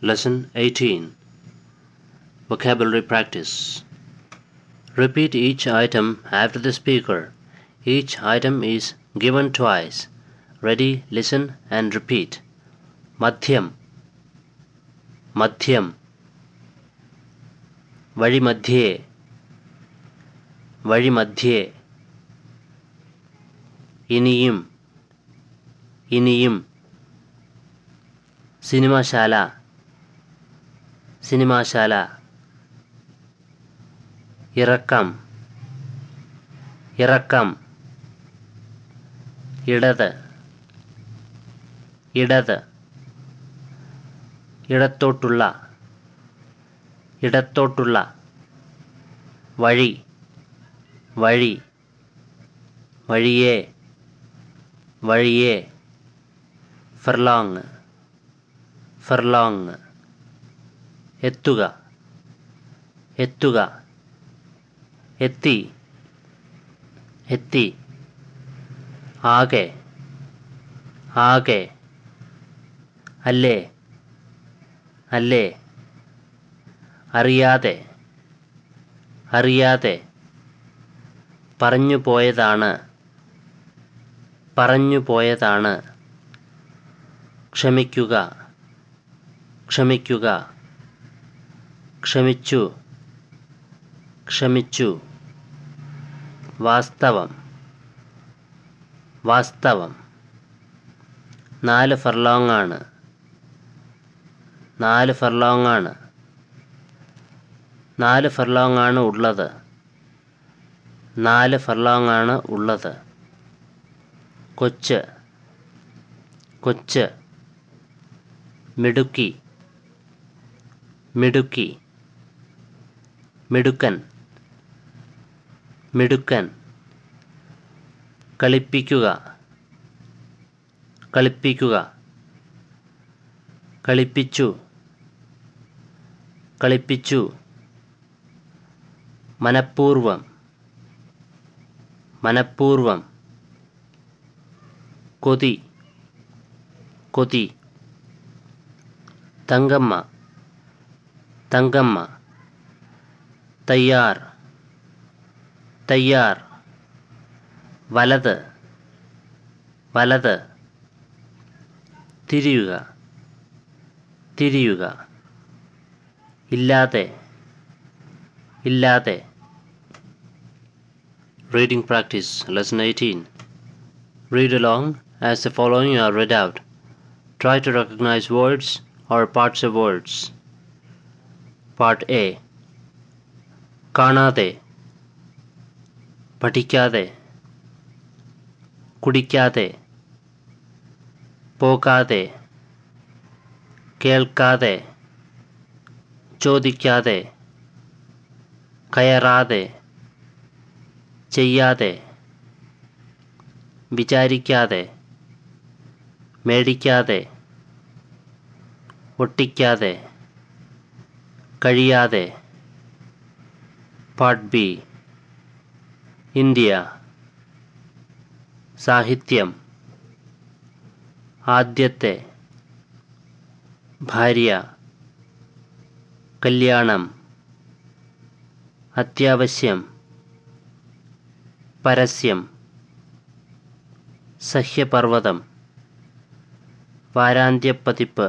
Lesson 18 Vocabulary Practice Repeat each item after the speaker. Each item is given twice. Ready, listen, and repeat. മധ്യം മധ്യം വഴിമധ്യേ വഴിമധ്യേ ഇനിയും ഇനിയും സിനിമാശാല സിനിമാശാല ഇറക്കം ഇറക്കം ഇടത് ഇടത് ഇടത്തോട്ടുള്ള ഇടത്തോട്ടുള്ള വഴി വഴി വഴിയേ വഴിയേ ഫർലോങ് ഫർലോങ് എത്തുക എത്തുക എത്തി എത്തി ആകെ ആകെ അല്ലേ അല്ലേ അറിയാതെ അറിയാതെ പറഞ്ഞു പോയതാണ് പറഞ്ഞു പോയതാണ് ക്ഷമിക്കുക ക്ഷമിക്കുക ക്ഷമിച്ചു ക്ഷമിച്ചു വാസ്തവം വാസ്തവം നാല് ഫർലോങ്ങാണ് നാല് ഫർലോങ്ങാണ് നാല് ഫർലോങ്ങാണ് ഉള്ളത് നാല് ഫർലോങ്ങാണ് ഉള്ളത് കൊച്ച് കൊച്ച് മിടുക്കി മിടുക്കി മിടുക്കൻ മിടുക്കൻ കളിപ്പിക്കുക കളിപ്പിക്കുക കളിപ്പിച്ചു കളിപ്പിച്ചു മനഃപൂർവം മനഃപൂർവം കൊതി കൊതി തങ്കമ്മ തങ്കമ്മ തയ്യാർ തയ്യാർ വലത് വലത് തിരിയുക തിരിയുക ഇല്ലാതെ ഇല്ലാതെ Reading Practice Lesson 18 Read along as the following are read out. Try to recognize words or parts of words. Part A കാണാതെ പഠിക്കാതെ കുടിക്കാതെ പോകാതെ കേൾക്കാതെ ചോദിക്കാതെ കയറാതെ ചെയ്യാതെ വിചാരിക്കാതെ മേടിക്കാതെ ഒട്ടിക്കാതെ കഴിയാതെ പാർട്ട് ബി ഇന്ത്യ സാഹിത്യം ആദ്യത്തെ ഭാര്യ കല്യാണം അത്യാവശ്യം പരസ്യം സഹ്യപർവ്വതം വാരാന്ത്യപ്പതിപ്പ്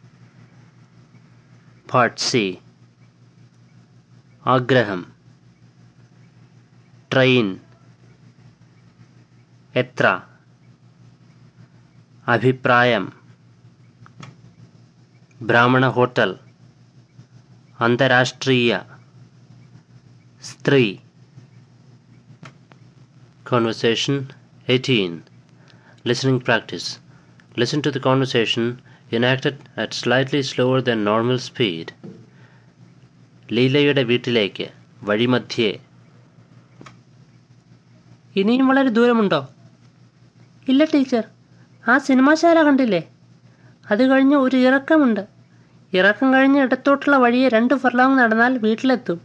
പാർട്ട് സി ആഗ്രഹം ട്രെയിൻ എത്ര അഭിപ്രായം ബ്രാഹ്മണ ഹോട്ടൽ അന്തരാഷ്ട്രീയ സ്ത്രീ Conversation 18 Listening Practice Listen to the conversation enacted at slightly slower than normal speed. ലീലയുടെ വീട്ടിലേക്ക് വഴിമധ്യേ ഇനിയും വളരെ ദൂരമുണ്ടോ ഇല്ല ടീച്ചർ ആ സിനിമാശാല കണ്ടില്ലേ അത് കഴിഞ്ഞ് ഒരു ഇറക്കമുണ്ട് ഇറക്കം കഴിഞ്ഞ് ഇടത്തോട്ടുള്ള വഴിയെ രണ്ട് ഫർലോങ് നടന്നാൽ വീട്ടിലെത്തും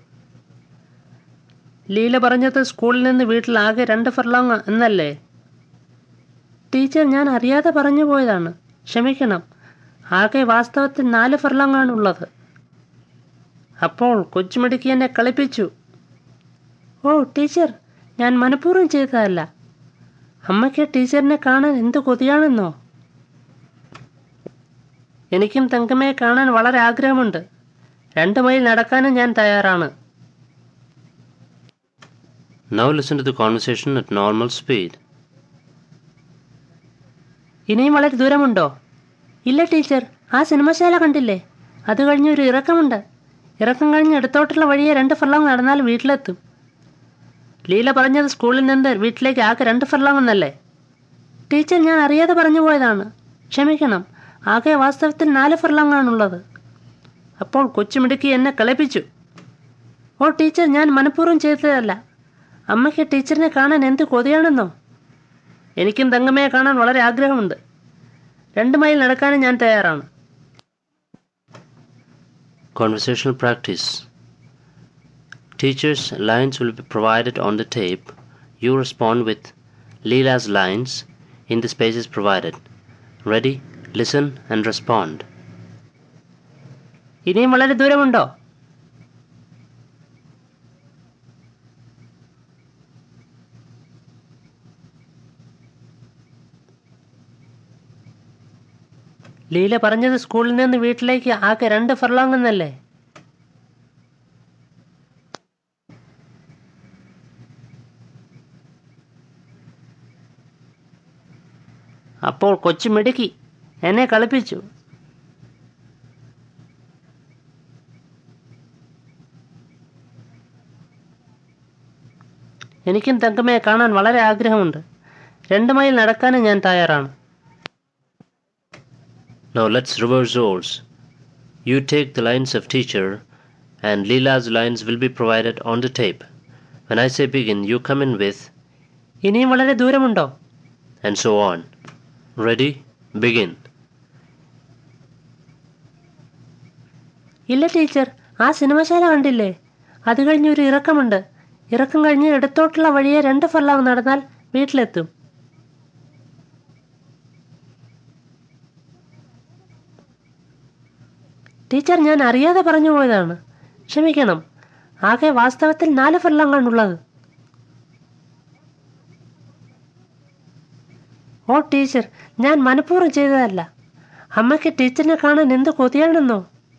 ലീല പറഞ്ഞത് സ്കൂളിൽ നിന്ന് വീട്ടിലാകെ രണ്ട് ഫർലോങ് എന്നല്ലേ ടീച്ചർ ഞാൻ അറിയാതെ പറഞ്ഞു പോയതാണ് ക്ഷമിക്കണം ആകെ വാസ്തവത്തിൽ നാല് ഫർലോങ്ങാണുള്ളത് അപ്പോൾ കൊച്ചുമിടുക്കി എന്നെ കളിപ്പിച്ചു ഓ ടീച്ചർ ഞാൻ മനഃപൂർവ്വം ചെയ്തതല്ല അമ്മയ്ക്ക് ടീച്ചറിനെ കാണാൻ എന്ത് കൊതിയാണെന്നോ എനിക്കും തങ്കമ്മയെ കാണാൻ വളരെ ആഗ്രഹമുണ്ട് രണ്ട് മൈൽ നടക്കാനും ഞാൻ തയ്യാറാണ് Now listen to the conversation at normal speed. ഇനിയും വളരെ ദൂരമുണ്ടോ ഇല്ല ടീച്ചർ ആ സിനിമശാല കണ്ടില്ലേ അത് കഴിഞ്ഞ് ഒരു ഇറക്കമുണ്ട് ഇറക്കം കഴിഞ്ഞ് ഇടത്തോട്ടുള്ള വഴിയെ രണ്ട് ഫർലോങ് നടന്നാൽ വീട്ടിലെത്തും ലീല പറഞ്ഞത് സ്കൂളിൽ നിന്ന് വീട്ടിലേക്ക് ആകെ രണ്ട് ഫർലോങ് എന്നല്ലേ ടീച്ചർ ഞാൻ അറിയാതെ പറഞ്ഞു പോയതാണ് ക്ഷമിക്കണം ആകെ വാസ്തവത്തിൽ നാല് ഫർലോങ് ആണുള്ളത് അപ്പോൾ കൊച്ചുമിടുക്കി എന്നെ കളിപ്പിച്ചു ഓ ടീച്ചർ ഞാൻ മനഃപൂർവ്വം ചെയ്തതല്ല അമ്മയ്ക്ക് ടീച്ചറിനെ കാണാൻ എന്ത് കൊതിയാണെന്നോ എനിക്കും തങ്കമ്മയെ കാണാൻ വളരെ ആഗ്രഹമുണ്ട് രണ്ട് മൈൽ നടക്കാനും ഞാൻ തയ്യാറാണ് Conversational practice. Teacher's lines will be provided on the tape. You respond with Leela's lines in the spaces provided. Ready? Listen and respond. ഇനിയും വളരെ ദൂരമുണ്ടോ ലീല പറഞ്ഞത് സ്കൂളിൽ നിന്ന് വീട്ടിലേക്ക് ആകെ രണ്ട് ഫർലോങ് എന്നല്ലേ അപ്പോൾ കൊച്ചു മിടുക്കി എന്നെ കളിപ്പിച്ചു എനിക്കും തങ്കമ്മയെ കാണാൻ വളരെ ആഗ്രഹമുണ്ട് രണ്ട് മൈൽ നടക്കാനും ഞാൻ തയ്യാറാണ് Now let's reverse roles. You take the lines of teacher, and Leela's lines will be provided on the tape. When I say begin, you come in with, ഇനിയും വളരെ ദൂരമുണ്ടോ and so on. Ready? Begin. ഇല്ല teacher ആ സിനിമശാല കണ്ടില്ലേ അത് കഴിഞ്ഞ് ഒരു ഇറക്കമുണ്ട് ഇറക്കം കഴിഞ്ഞ് ഇടത്തോട്ടുള്ള വഴിയെ രണ്ട് ഫർലാങ് നടന്നാൽ വീട്ടിലെത്തും ടീച്ചർ ഞാൻ അറിയാതെ പറഞ്ഞു പോയതാണ് ക്ഷമിക്കണം ആകെ വാസ്തവത്തിൽ നാല് ഫർലാങ്ങാണുള്ളത് ഓ ടീച്ചർ ഞാൻ മനഃപൂർവ്വം ചെയ്തതല്ല അമ്മയ്ക്ക് ടീച്ചറിനെ കാണാൻ എന്ത് കൊതിയാണെന്നോ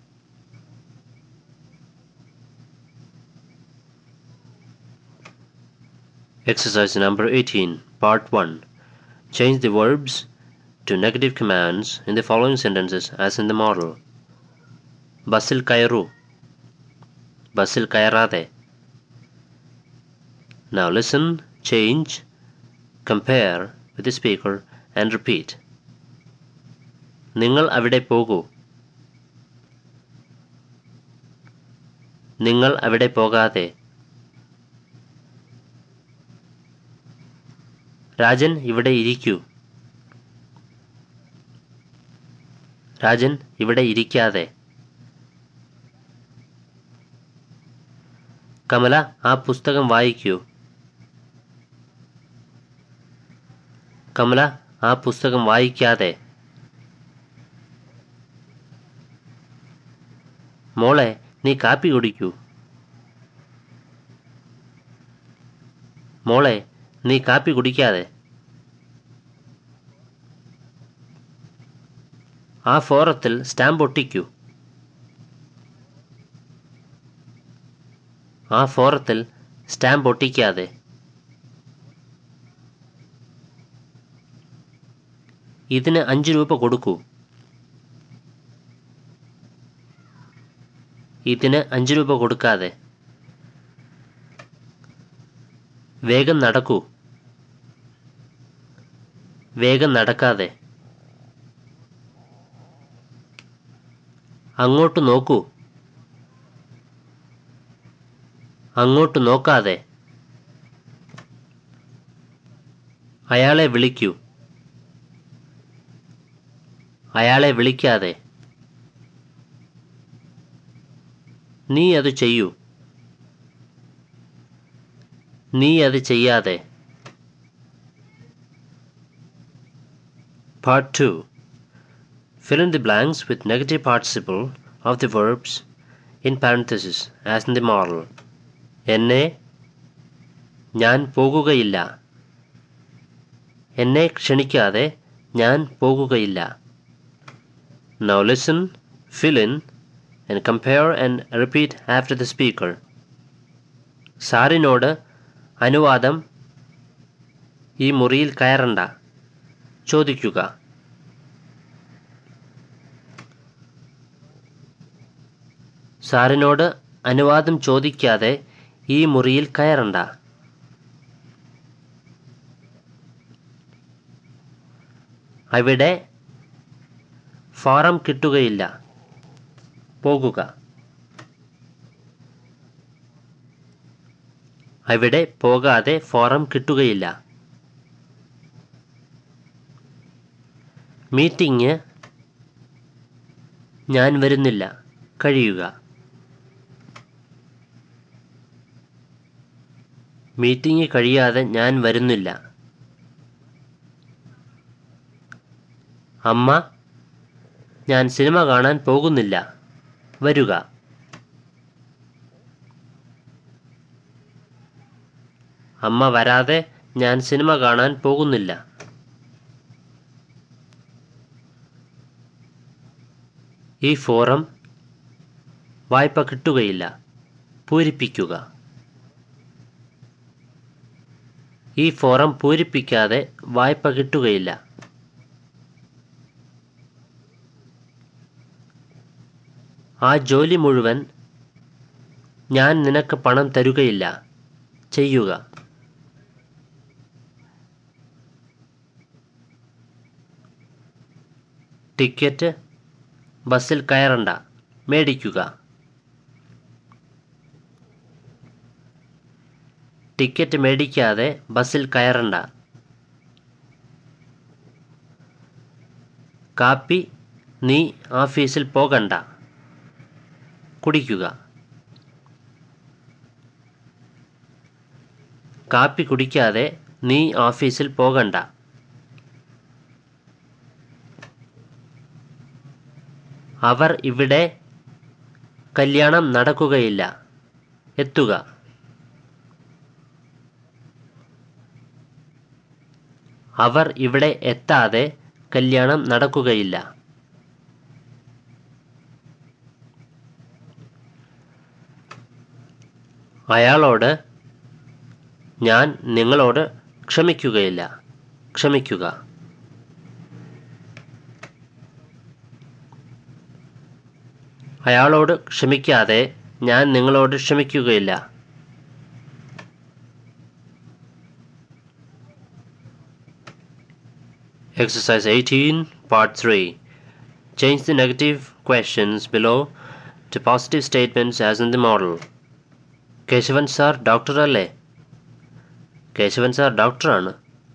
Exercise number 18, Part 1. Change the verbs to negative commands in the following sentences as in the model. ബസ്സിൽ കയറൂ ബസ്സിൽ കയറാതെ Now listen, change, compare with the speaker and repeat. നിങ്ങൾ അവിടെ പോകൂ നിങ്ങൾ അവിടെ പോകാതെ രാജൻ ഇവിടെ ഇരിക്കൂ രാജൻ ഇവിടെ ഇരിക്കാതെ കമല ആ പുസ്തകം വായിക്കൂ കമല ആ പുസ്തകം വായിക്കാതെ മോളെ നീ കാപ്പി കുടിക്കൂ മോളെ നീ കാപ്പി കുടിക്കാതെ ആ ഫോറത്തിൽ സ്റ്റാമ്പ് ഒട്ടിക്കൂ ആ ഫോറത്തിൽ സ്റ്റാമ്പ് ഒട്ടിക്കാതെ ഇതിന് അഞ്ച് രൂപ കൊടുക്കൂ ഇതിന് അഞ്ച് രൂപ കൊടുക്കാതെ വേഗം നടക്കൂ വേഗം നടക്കാതെ അങ്ങോട്ട് നോക്കൂ അങ്ങോട്ട് നോക്കാതെ അയാളെ വിളിക്കൂ അയാളെ വിളിക്കാതെ നീ അത് ചെയ്യൂ നീ അത് ചെയ്യാതെ Part 2 Fill in the blanks with negative participle of the verbs in parenthesis as in the model. എന്നെ ഞാൻ പോകുകയില്ല എന്നെ ക്ഷണിക്കാതെ ഞാൻ പോകുകയില്ല Now listen, fill in, and compare and repeat after the speaker. സാറിനോട് അനുവാദം ഈ മുറിയിൽ കയറണ്ട ചോദിക്കുക സാറിനോട് അനുവാദം ചോദിക്കാതെ ഈ മുറിയിൽ കയറണ്ട അവിടെ ഫാറം കിട്ടുകയില്ല പോകുക അവിടെ പോകാതെ ഫോറം കിട്ടുകയില്ല മീറ്റിംഗ് ഞാൻ വരുന്നില്ല കഴിയുക മീറ്റിംഗ് കഴിയാതെ ഞാൻ വരുന്നില്ല അമ്മ ഞാൻ സിനിമ കാണാൻ പോകുന്നില്ല വരുക അമ്മ വരാതെ ഞാൻ സിനിമ കാണാൻ പോകുന്നില്ല ഈ ഫോറം വായ്പ കിട്ടുകയില്ല പൂരിപ്പിക്കുക ഈ ഫോറം പൂരിപ്പിക്കാതെ വായ്പ കിട്ടുകയില്ല ആ ജോലി മുഴുവൻ ഞാൻ നിനക്ക് പണം തരുകയില്ല ചെയ്യുക ടിക്കറ്റ് ബസ്സിൽ കയറണ്ട മേടിക്കുക ടിക്കറ്റ് മേടിക്കാതെ ബസ്സിൽ കയറണ്ട കാപ്പി നീ ഓഫീസിൽ പോകണ്ട കുടിക്കുക കാപ്പി കുടിക്കാതെ നീ ഓഫീസിൽ പോകണ്ട അവർ ഇവിടെ കല്യാണം നടക്കുകയില്ല എത്തുക അവർ ഇവിടെ എത്താതെ കല്യാണം നടക്കുകയില്ല അയാളോട് ഞാൻ നിങ്ങളോട് ക്ഷമിക്കുകയില്ല ക്ഷമിക്കുക അയാളോട് ക്ഷമിക്കാതെ ഞാൻ നിങ്ങളോട് ക്ഷമിക്കുകയില്ല Exercise 18, Part 3. Change the negative questions below to positive statements as in the model. Keshavan sir doctor അല്ലേ കേശവൻ സാർ ഡോക്ടറാണ്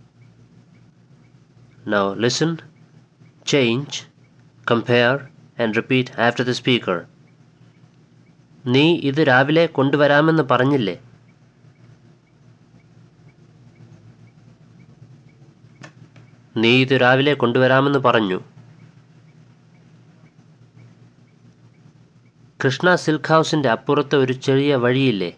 Now listen, change, compare and repeat after the speaker. നീ ഇത് രാവിലെ കൊണ്ടുവരാമെന്ന് പറഞ്ഞില്ലേ നീ ഇത് രാവിലെ കൊണ്ടുവരാമെന്ന് പറഞ്ഞു കൃഷ്ണ സിൽക്ക് ഹൗസിന്റെ അപ്പുറത്ത് ഒരു ചെറിയ വഴിയില്ലേ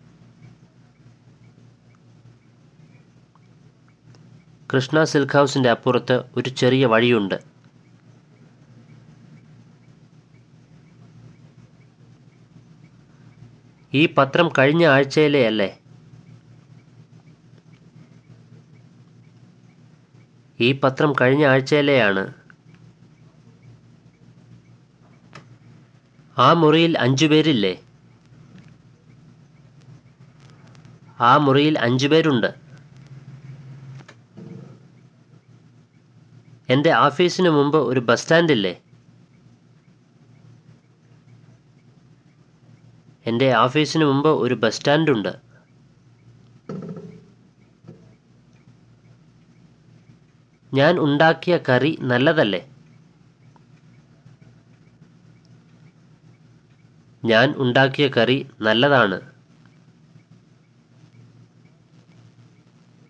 കൃഷ്ണ സിൽക്ക് ഹൗസിന്റെ അപ്പുറത്ത് ഒരു ചെറിയ വഴിയുണ്ട് ഈ പത്രം കഴിഞ്ഞ ആഴ്ചയിലെ അല്ലേ ഈ പത്രം കഴിഞ്ഞ ആഴ്ചയിലെയാണ് ആ മുറിയിൽ അഞ്ചു പേരില്ലേ ആ മുറിയിൽ അഞ്ചു പേരുണ്ട് എൻ്റെ ഓഫീസിന് മുമ്പ് ഒരു ബസ് സ്റ്റാൻഡില്ലേ എൻ്റെ ഓഫീസിന് മുമ്പ് ഒരു ബസ് സ്റ്റാൻഡുണ്ട് ഞാൻ ഉണ്ടാക്കിയ കറി നല്ലതല്ലേ ഞാൻ ഉണ്ടാക്കിയ കറി നല്ലതാണ്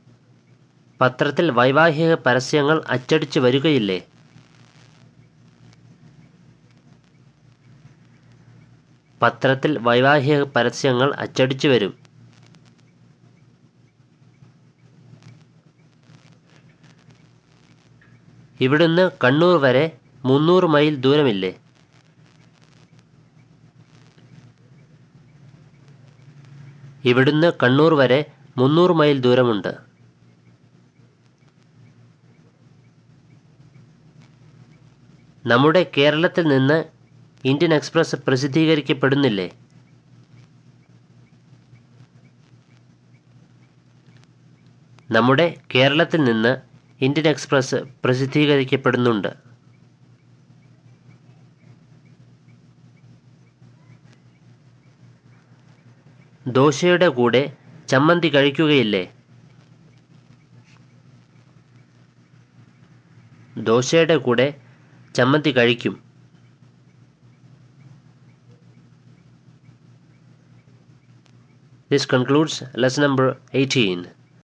പത്രത്തിൽ വൈവാഹിക പരസ്യങ്ങൾ അച്ചടിച്ചു വരികയില്ലേ പത്രത്തിൽ വൈവാഹിക പരസ്യങ്ങൾ അച്ചടിച്ചു വരും ഇവിടുന്ന് കണ്ണൂർ വരെ മുന്നൂറ് മൈൽ ദൂരമില്ലേ ഇവിടുന്ന് കണ്ണൂർ വരെ മുന്നൂറ് മൈൽ ദൂരമുണ്ട് നമ്മുടെ കേരളത്തിൽ നിന്ന് ഇന്ത്യൻ എക്സ്പ്രസ് പ്രസിദ്ധീകരിക്കപ്പെടുന്നില്ലേ നമ്മുടെ കേരളത്തിൽ നിന്ന് ഇന്ത്യൻ എക്സ്പ്രസ് പ്രസിദ്ധീകരിക്കപ്പെടുന്നുണ്ട് ദോശയുടെ കൂടെ ചമ്മന്തി കഴിക്കുകയില്ലേ ദോശയുടെ കൂടെ ചമ്മന്തി കഴിക്കും This concludes lesson number 18.